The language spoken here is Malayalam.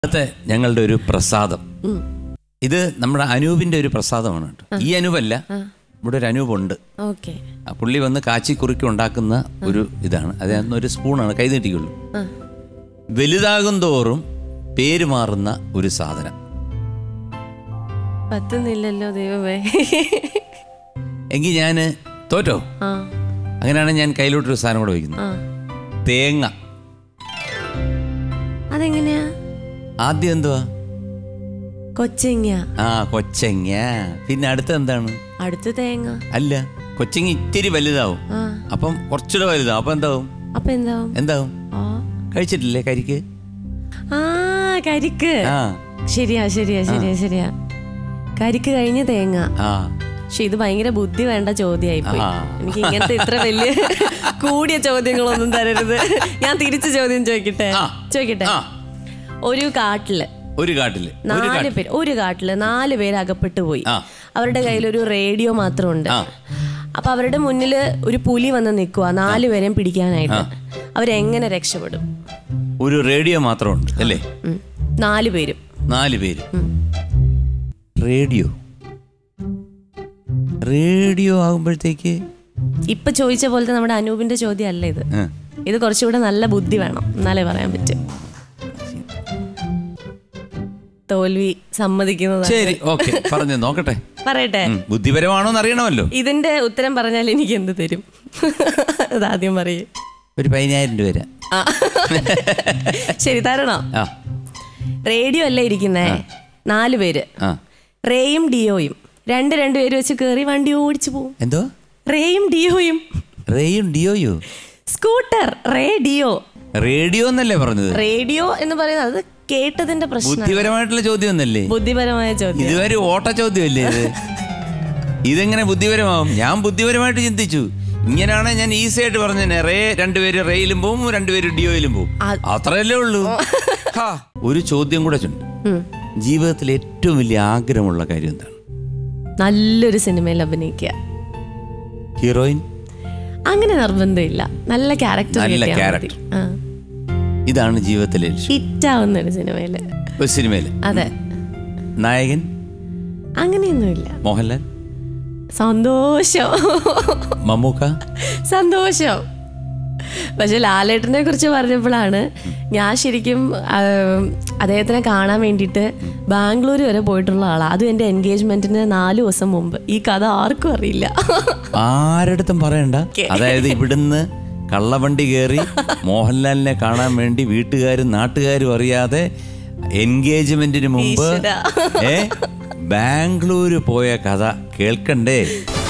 അടുത്ത ഞങ്ങളുടെ ഒരു പ്രസാദം ഇത് നമ്മുടെ അനൂപിന്റെ ഒരു പ്രസാദമാണ് കേട്ടോ ഈ അനൂപല്ല ഇവിടെ ഒരു അനൂപുണ്ട് ഓക്കെ ആ പുള്ളി വന്ന് കാച്ചി കുറുക്കി ഉണ്ടാക്കുന്ന ഒരു ഇതാണ് അതിനകത്ത് ഒരു സ്പൂണാണ് കൈ നീട്ടിക്കുള്ളൂ വലുതാകും തോറും പേര് മാറുന്ന ഒരു സാധനം പറ്റുന്നില്ലല്ലോ ദൈവമേ എങ്കിൽ ഞാൻ തോറ്റോ ആ അങ്ങനെയാണെങ്കിൽ ഞാൻ കയ്യിലോട്ടൊരു സാധനം കൂടെ വയ്ക്കുന്നത് ആ തേങ്ങ അതെങ്ങനെയാ ആദ്യം എന്തുവാ കൊച്ചിങ്ങ ആ കൊച്ചങ്ങ പിന്നെ അടുത്ത എന്താണ് അടുത്ത് തേങ്ങ അല്ല കൊച്ചങ്ങ ഇത്തിരി വലുതാവും ആ അപ്പം കുറച്ചുകൂടെ വലുതാവും അപ്പം എന്താവും അപ്പൊ എന്താവും എന്താവും ആ കഴിച്ചിട്ടില്ലേ കരിക്ക് ആ കരിക്ക് ആ ശരിയാ ശരിയാ ശരിയാ ശരിയാ കരിക്ക് കഴിഞ്ഞ് തേങ്ങ ആ പക്ഷെ ഇത് ഭയങ്കര ബുദ്ധി വേണ്ട ചോദ്യമായി പോയി ആ. എനിക്ക് ഇങ്ങനത്തെ ഇത്ര വലിയ കൂടിയ ചോദ്യങ്ങളൊന്നും തരരുത് ഞാൻ തിരിച്ചു ചോദ്യം ചോദിക്കട്ടെ ആ. ചോദിക്കട്ടെ ആ. ഒരു കാട്ടില് ഒരു കാട്ടില് ഒരു നാല് പേര് ഒരു കാട്ടില് നാല് പേര് അകപ്പെട്ടു പോയി ആ. അവരുടെ കയ്യിൽ ഒരു റേഡിയോ മാത്രമുണ്ട് ആ. അപ്പൊ അവരുടെ മുന്നിൽ ഒരു പുലി വന്ന് നിൽക്കുക നാല് പേരെയും പിടിക്കാനായിട്ട് അവരെങ്ങനെ രക്ഷപ്പെടും ഒരു റേഡിയോ മാത്രമുണ്ട് അല്ലേ ഉം. നാല് പേരും നാല് പേര് റേഡിയോ റേഡിയോ ആകുമ്പോഴത്തേക്ക് ഇപ്പൊ ചോദിച്ച പോലത്തെ നമ്മുടെ അനൂപിന്റെ ചോദ്യം അല്ല ഇത് ആ, ഇത് കുറച്ചുകൂടെ നല്ല ബുദ്ധി വേണം എന്നാലേ പറയാൻ പറ്റും തോൽവി സമ്മതിക്കുന്നതാണ് ശരി ഓക്കെ പറഞ്ഞു നോക്കട്ടെ പറയട്ടെ ഉം, ബുദ്ധിപരമാണോ എന്ന് അറിയണമല്ലോ ഇതിന്റെ ഉത്തരം പറഞ്ഞാൽ എനിക്ക് എന്ത് തരും അതാദ്യം പറയൂ ഒരു പതിനായിരം രൂപ വരാം ആ. ശരി തരണോ ആ റേഡിയോ അല്ലേ ഇരിക്കുന്നേ നാല് പേര് ആ റേയും ഡിയോയും രണ്ട് രണ്ട് പേര് വെച്ച് കയറി വണ്ടി ഓടിച്ചു പോവും എന്തോ റേയും ഡിയോയും റേയും ഡിയോയോ സ്കൂട്ടർ റേ ഡിയോ റേഡിയോ എന്നല്ലേ പറഞ്ഞത് റേഡിയോ എന്ന് പറയുന്നത് അത് കേട്ടതിന്റെ പ്രശ്നം ബുദ്ധിപരമായിട്ടുള്ള ചോദ്യം ഒന്നല്ലേ ബുദ്ധിപരമായ ചോദ്യം ഇതുവരെ ഓട്ട ചോദ്യമല്ലേ ഇത് ഇതെങ്ങനെ ബുദ്ധിപരമാവും ഞാൻ ബുദ്ധിപരമായിട്ട് ചിന്തിച്ചു ഇങ്ങനെയാണ് ഞാൻ ഈസി ആയിട്ട് പറഞ്ഞത് റേ രണ്ടുപേര് റേയിലും പോവും രണ്ടുപേര് ഡിയോയിലും പോവും ആ. അത്രയല്ലേ ഉള്ളൂ ഹാ, ഒരു ചോദ്യം കൂടെ ഉണ്ട് ഉം. ജീവിതത്തിൽ ഏറ്റവും വലിയ ആഗ്രഹമുള്ള കാര്യം എന്താണ് നല്ലൊരു സിനിമയിൽ അഭിനയിക്കുക ഹീറോയിൻ അങ്ങനെ നിർബന്ധമില്ല നല്ല ക്യാരക്ടർ നല്ല character. ഇതാണ് ജീവിതത്തിലെ ലക്ഷ്യം ഹിറ്റാവുന്ന ഒരു സിനിമയില് ഒരു സിനിമയിൽ അതെ നായകൻ അങ്ങനെയൊന്നുമില്ല മോഹൻലാൽ സന്തോഷം മമ്മൂക്ക സന്തോഷം പക്ഷെ ലാലേട്ടനെ കുറിച്ച് പറഞ്ഞപ്പോഴാണ് ഞാൻ ശരിക്കും ആ, അദ്ദേഹത്തിനെ കാണാൻ വേണ്ടിയിട്ട് ബാംഗ്ലൂർ വരെ പോയിട്ടുള്ള ആളാണ് അതും എൻ്റെ എൻഗേജ്മെന്റിന് നാല് ദിവസം മുമ്പ് ഈ കഥ ആർക്കും അറിയില്ല ആരടുത്തും പറയണ്ട അതായത് ഇവിടുന്ന് കള്ളവണ്ടി കയറി മോഹൻലാലിനെ കാണാൻ വേണ്ടി വീട്ടുകാരും നാട്ടുകാരും അറിയാതെ എൻഗേജ്മെന്റിന് മുമ്പ് ഈശ്വരാ. ഏ ബാംഗ്ലൂര് പോയ കഥ കേൾക്കണ്ടേ